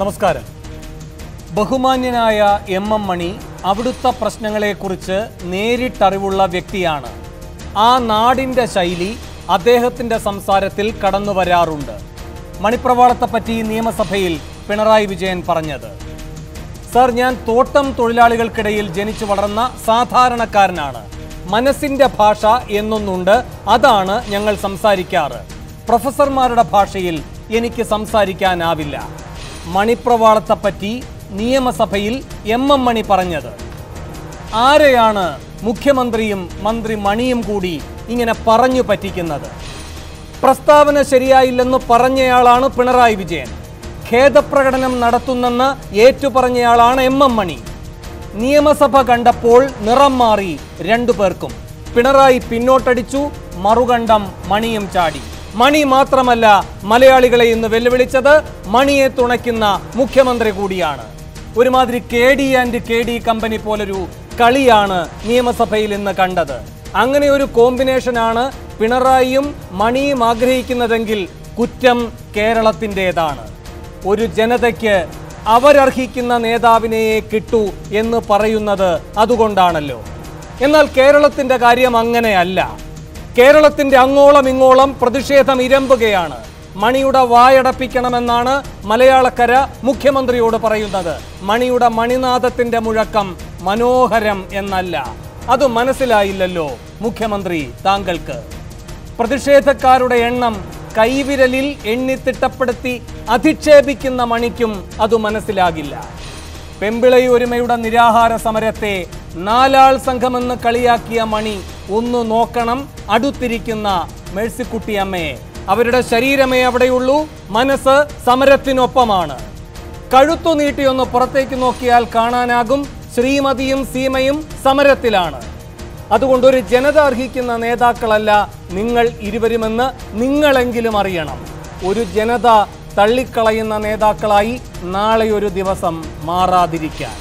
നമസ്കാരം ബഹുമാന്യനായ M M മണി അവിടുത്തെ പ്രശ്നങ്ങളെക്കുറിച്ച് നേരിട്ടറിവുള്ള വ്യക്തിയാണ് ആ നാടിൻ്റെ ശൈലി അദ്ദേഹത്തിൻ്റെ സംസാരത്തിൽ കടന്നു വരാറുണ്ട് മണിപ്രവാളത്തെപ്പറ്റി നിയമസഭയിൽ പിണറായി വിജയൻ പറഞ്ഞത് സർ ഞാൻ തോട്ടം തൊഴിലാളികൾക്കിടയിൽ ജനിച്ചു വളർന്ന സാധാരണക്കാരനാണ് മനസ്സിന്റെ ഭാഷ എന്നൊന്നുണ്ട് അതാണ് ഞങ്ങൾ സംസാരിക്കാറ് പ്രൊഫസർമാരുടെ ഭാഷയിൽ എനിക്ക് സംസാരിക്കാനാവില്ല മണിപ്രവാളത്തെപ്പറ്റി നിയമസഭയിൽ എം എം മണി പറഞ്ഞത് ആരെയാണ് മുഖ്യമന്ത്രിയും മന്ത്രി മണിയും കൂടി ഇങ്ങനെ പറഞ്ഞു പറ്റിക്കുന്നത് പ്രസ്താവന ശരിയായില്ലെന്ന് പറഞ്ഞയാളാണ് പിണറായി വിജയൻ ഖേദപ്രകടനം നടത്തുന്നെന്ന് ഏറ്റുപറഞ്ഞയാളാണ് എം എം മണി നിയമസഭ കണ്ടപ്പോൾ നിറം മാറി രണ്ടു പേർക്കും പിണറായി പിന്നോട്ടടിച്ചു മറുകണ്ഠം മണിയും ചാടി മണി മാത്രമല്ല മലയാളികളെ ഇന്ന് വെല്ലുവിളിച്ചത് മണിയെ തുണയ്ക്കുന്ന മുഖ്യമന്ത്രി കൂടിയാണ് ഒരുമാതിരി K D and K D company പോലൊരു കളിയാണ് നിയമസഭയിൽ ഇന്ന് കണ്ടത് അങ്ങനെ ഒരു കോമ്പിനേഷനാണ് പിണറായിയും മണിയും ആഗ്രഹിക്കുന്നതെങ്കിൽ കുറ്റം കേരളത്തിൻ്റെതാണ് ഒരു ജനതയ്ക്ക് അവരർഹിക്കുന്ന നേതാവിനെയേ കിട്ടൂ എന്ന് പറയുന്നത് അതുകൊണ്ടാണല്ലോ എന്നാൽ കേരളത്തിന്റെ കാര്യം അങ്ങനെയല്ല കേരളത്തിന്റെ അങ്ങോളം ഇങ്ങോളം പ്രതിഷേധം ഇരമ്പുകയാണ് മണിയുടെ വായടപ്പിക്കണമെന്നാണ് മലയാളക്കര മുഖ്യമന്ത്രിയോട് പറയുന്നത് മണിയുടെ മണിനാഥത്തിന്റെ മുഴക്കം മനോഹരം എന്നല്ല അത് മനസ്സിലായില്ലല്ലോ മുഖ്യമന്ത്രി താങ്കൾക്ക് പ്രതിഷേധക്കാരുടെ എണ്ണം കൈവിരലിൽ എണ്ണിത്തിട്ടപ്പെടുത്തി അധിക്ഷേപിക്കുന്ന മണിക്കും അത് മനസ്സിലാകില്ല പെമ്പിളയൊരുമയുടെ നിരാഹാര സമരത്തെ നാലാൾ സംഘമെന്ന് കളിയാക്കിയ മണി ഒന്ന് നോക്കണം അടുത്തിരിക്കുന്ന മേഴ്സിക്കുട്ടിയമ്മയെ അവരുടെ ശരീരമേ അവിടെയുള്ളൂ മനസ്സ് സമരത്തിനൊപ്പമാണ് കഴുത്തു നീട്ടിയൊന്ന് പുറത്തേക്ക് നോക്കിയാൽ കാണാനാകും ശ്രീമതിയും സീമയും സമരത്തിലാണ് അതുകൊണ്ട് ഒരു ജനത അർഹിക്കുന്ന നേതാക്കളല്ല നിങ്ങൾ ഇരുവരുമെന്ന് നിങ്ങളെങ്കിലും അറിയണം ഒരു ജനത തള്ളിക്കളയുന്ന നേതാക്കളായി നാളെ ഒരു ദിവസം മാറാതിരിക്കാൻ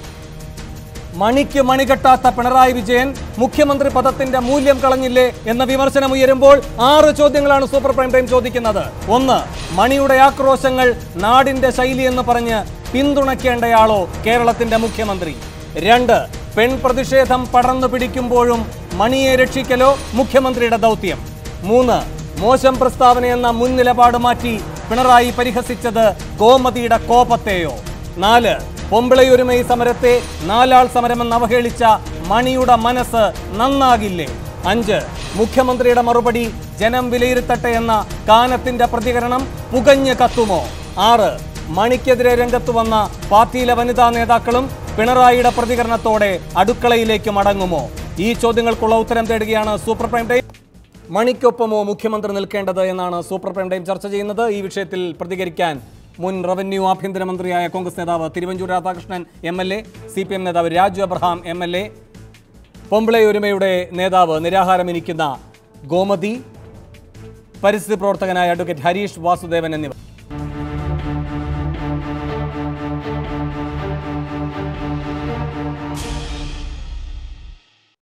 മണിക്ക് മണികെട്ടാത്ത പിണറായി വിജയൻ മുഖ്യമന്ത്രി പദത്തിന്റെ മൂല്യം കളഞ്ഞില്ലേ എന്ന വിമർശനം ഉയരുമ്പോൾ ആറ് ചോദ്യങ്ങളാണ് സൂപ്പർ പ്രൈം ടൈം ചോദിക്കുന്നത് ഒന്ന് മണിയുടെ ആക്രോശങ്ങൾ നാടിന്റെ ശൈലി എന്ന് പറഞ്ഞ് പിന്തുണയ്ക്കേണ്ടയാളോ കേരളത്തിന്റെ മുഖ്യമന്ത്രി രണ്ട് പെൺ പ്രതിഷേധം പടർന്നു പിടിക്കുമ്പോഴും മണിയെ രക്ഷിക്കലോ മുഖ്യമന്ത്രിയുടെ ദൗത്യം മൂന്ന് മോശം പ്രസ്താവനയെന്ന മുൻ നിലപാട് മാറ്റി പിണറായി പരിഹസിച്ചത് ഗോമതിയുടെ കോപത്തെയോ നാല് പൊമ്പിളയൊരുമൈ സമരത്തെ നാലാൾ സമരമെന്ന് അവഹേളിച്ച മണിയുടെ മനസ്സ് നന്നാകില്ലേ അഞ്ച് മുഖ്യമന്ത്രിയുടെ മറുപടി ജനം വിലയിരുത്തട്ടെ എന്ന കാനത്തിന്റെ പ്രതികരണം പുകഞ്ഞ് കത്തുമോ ആറ് മണിക്കെതിരെ രംഗത്ത് വന്ന പാർട്ടിയിലെ വനിതാ നേതാക്കളും പിണറായിയുടെ പ്രതികരണത്തോടെ അടുക്കളയിലേക്ക് മടങ്ങുമോ ഈ ചോദ്യങ്ങൾക്കുള്ള ഉത്തരം തേടുകയാണ് സൂപ്പർ പ്രൈം ടൈം മണിക്കൊപ്പമോ മുഖ്യമന്ത്രി നിൽക്കേണ്ടത് എന്നാണ് സൂപ്പർ പ്രൈം ടൈം ചർച്ച ചെയ്യുന്നത് ഈ വിഷയത്തിൽ പ്രതികരിക്കാൻ മുൻ റവന്യൂ ആഭ്യന്തരമന്ത്രിയായ കോൺഗ്രസ് നേതാവ് Thiruvanchoor Radhakrishnan M L A C P M നേതാവ് Raju Abraham M L A പൊമ്പിളയൊരുമയുടെ നേതാവ് നിരാഹാരമിരിക്കുന്ന ഗോമതി പരിസ്ഥിതി പ്രവർത്തകനായ അഡ്വക്കേറ്റ് ഹരീഷ് വാസുദേവൻ എന്നിവർ